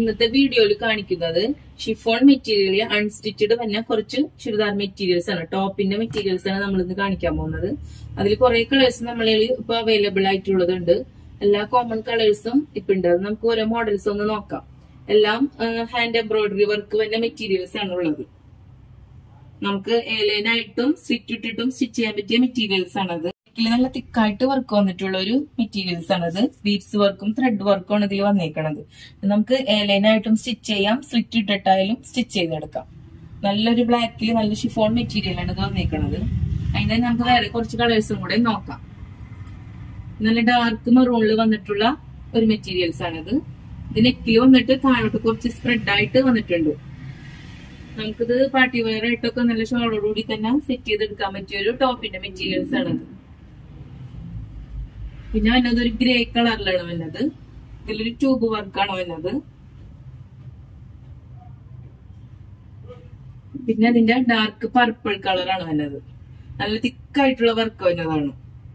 ഇന്നത്തെ വീഡിയോയിൽ കാണിക്കുന്നത് ഷിഫോൺ മെറ്റീരിയൽ അൺസ്റ്റിച്ചഡ് തന്നെ കുറച്ച് ചുരിദാർ മെറ്റീരിയൽസ് ആണ് ടോപ്പിന്റെ മെറ്റീരിയൽസ് ആണ് നമ്മൾ ഇന്ന് കാണിക്കാൻ പോകുന്നത് അതിൽ കുറെ കളേഴ്സ് നമ്മളിൽ ഇപ്പൊ അവൈലബിൾ ആയിട്ടുള്ളതുണ്ട് എല്ലാ കോമൺ കളേഴ്സും ഇപ്പൊ ഉണ്ട് അത് നമുക്ക് ഓരോ മോഡൽസ് ഒന്ന് നോക്കാം എല്ലാം ഹാൻഡ് എംബ്രോയിഡറി വർക്ക് തന്നെ മെറ്റീരിയൽസ് ആണ് ഉള്ളത് നമുക്ക് ഏലൈനായിട്ടും സ്റ്റിച്ച് ഇട്ടിട്ടും സ്റ്റിച്ച് ചെയ്യാൻ പറ്റിയ മെറ്റീരിയൽസ് ആണത് ഇതിൽ നല്ല തിക്കായിട്ട് വർക്ക് വന്നിട്ടുള്ള ഒരു മെറ്റീരിയൽസ് ആണത് ബീഡ്സ് വർക്കും ത്രെഡ് വർക്കും ആണ് ഇതിൽ വന്നേക്കണത് നമുക്ക് ഏലൈനായിട്ടും സ്റ്റിച്ച് ചെയ്യാം സ്ലിറ്റ് ഇട്ടിട്ടായാലും സ്റ്റിച്ച് ചെയ്തെടുക്കാം നല്ലൊരു ബ്ലാക്കിൽ നല്ല ഷിഫോൺ മെറ്റീരിയൽ ആണ് ഇത് വന്നേക്കണത് അതിന്റെ നമുക്ക് വേറെ കുറച്ച് കളേഴ്സും കൂടെ നോക്കാം നല്ല ഡാർക്ക് മെറൂണിൽ വന്നിട്ടുള്ള ഒരു മെറ്റീരിയൽസ് ആണിത് ഇത് നെക്കിൽ വന്നിട്ട് താഴോട്ട് കുറച്ച് സ്പ്രെഡ് ആയിട്ട് വന്നിട്ടുണ്ട് നമുക്കിത് പാർട്ടി വെയർ ആയിട്ടൊക്കെ നല്ല ഷോളോടുകൂടി തന്നെ സെറ്റ് ചെയ്തെടുക്കാൻ പറ്റിയ ഒരു ടോപ്പിന്റെ മെറ്റീരിയൽസ് ആണത് പിന്നെ വന്നത് ഒരു ഗ്രേ കളറിലാണ് വന്നത് ഇതിലൊരു ട്യൂബ് വർക്കാണ് വന്നത് പിന്നെ അതിന്റെ ഡാർക്ക് പർപ്പിൾ കളറാണ് വന്നത് നല്ല തിക്കായിട്ടുള്ള വർക്ക് വന്നതാണ്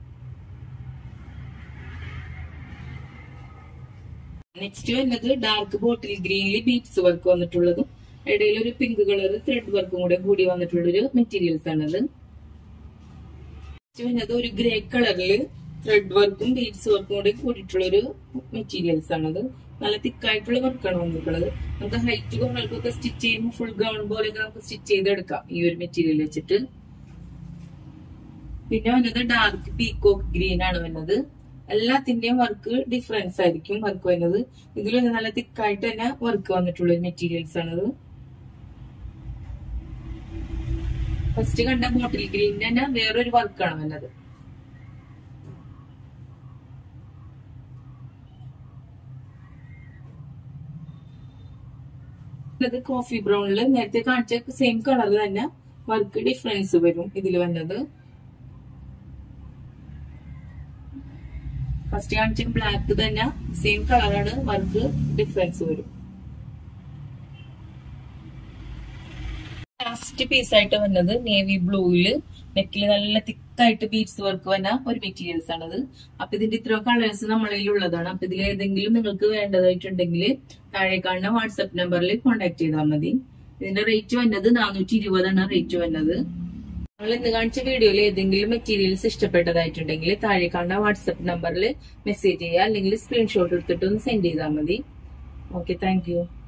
നെക്സ്റ്റ് വരുന്നത് ഡാർക്ക് ബോട്ടിൽ ഗ്രീനിൽ ബീറ്റ്സ് വർക്ക് വന്നിട്ടുള്ളതും ഇടയിൽ ഒരു പിങ്ക് കളർ ത്രെഡ് വർക്കും കൂടെ കൂടി വന്നിട്ടുള്ള ഒരു മെറ്റീരിയൽസ് ആണത് നെക്സ്റ്റ് വരുന്നത് ഒരു ഗ്രേ കളറിൽ ത്രെഡ് വർക്കും ബീഡ്സ് വർക്കും കൂടെ കൂടിയിട്ടുള്ള ഒരു മെറ്റീരിയൽസ് ആണത് നല്ല തിക്കായിട്ടുള്ള വർക്കാണ് വന്നിട്ടുള്ളത് നമുക്ക് ഹൈറ്റ് കുറവുകൾക്കൊക്കെ സ്റ്റിച്ച് ചെയ്യുമ്പോൾ ഫുൾ ഗൗൺ പോലെയൊക്കെ നമുക്ക് സ്റ്റിച്ച് ചെയ്തെടുക്കാം ഈ ഒരു മെറ്റീരിയൽ വെച്ചിട്ട് പിന്നെ വന്നത് ഡാർക്ക് പീക്കോക്ക് ഗ്രീൻ ആണ് വന്നത് എല്ലാത്തിന്റെയും വർക്ക് ഡിഫറൻസ് ആയിരിക്കും വർക്ക് വരുന്നത് ഇതിൽ നല്ല തിക്കായിട്ട് തന്നെ വർക്ക് വന്നിട്ടുള്ള ഒരു മെറ്റീരിയൽസ് ആണത് ഫസ്റ്റ് കണ്ട ബോട്ടിൽ ഗ്രീൻ തന്നെ വേറൊരു വർക്കാണ് വന്നത് ഇത് കോഫി ബ്രൗണില് നേരത്തെ കാണിച്ച സെയിം കളർ തന്നെ വർക്ക് ഡിഫറൻസ് വരും ഇതിൽ വന്നത് ഫസ്റ്റ് കാണിച്ച ബ്ലാക്ക് തന്നെ സെയിം കളറാണ് വർക്ക് ഡിഫറൻസ് വരും ലാസ്റ്റ് പീസ് ആയിട്ട് വന്നത് നേവി ബ്ലൂയില് നെക്കിൽ നല്ല തിക്കായിട്ട് ബീഡ്സ് വർക്ക് വന്ന ഒരു മെറ്റീരിയൽസ് ആണത് അപ്പൊ ഇതിന്റെ ഇത്ര കളേഴ്സ് നമ്മളിൽ ഉള്ളതാണ് അപ്പൊ ഇതിൽ ഏതെങ്കിലും നിങ്ങൾക്ക് വേണ്ടതായിട്ടുണ്ടെങ്കിൽ താഴെ കാണുന്ന വാട്സപ്പ് നമ്പറിൽ കോൺടാക്ട് ചെയ്താൽ മതി ഇതിന്റെ റേറ്റ് വന്നത് നാനൂറ്റി ഇരുപതാണ് റേറ്റ് വന്നത് നമ്മൾ ഇന്ന് കാണിച്ച വീഡിയോയിൽ ഏതെങ്കിലും മെറ്റീരിയൽസ് ഇഷ്ടപ്പെട്ടതായിട്ടുണ്ടെങ്കിൽ താഴെ കാണുന്ന വാട്സപ്പ് നമ്പറിൽ മെസ്സേജ് ചെയ്യുക അല്ലെങ്കിൽ സ്ക്രീൻഷോട്ട് എടുത്തിട്ട് ഒന്ന് സെൻഡ് ചെയ്താൽ മതി ഓക്കെ താങ്ക്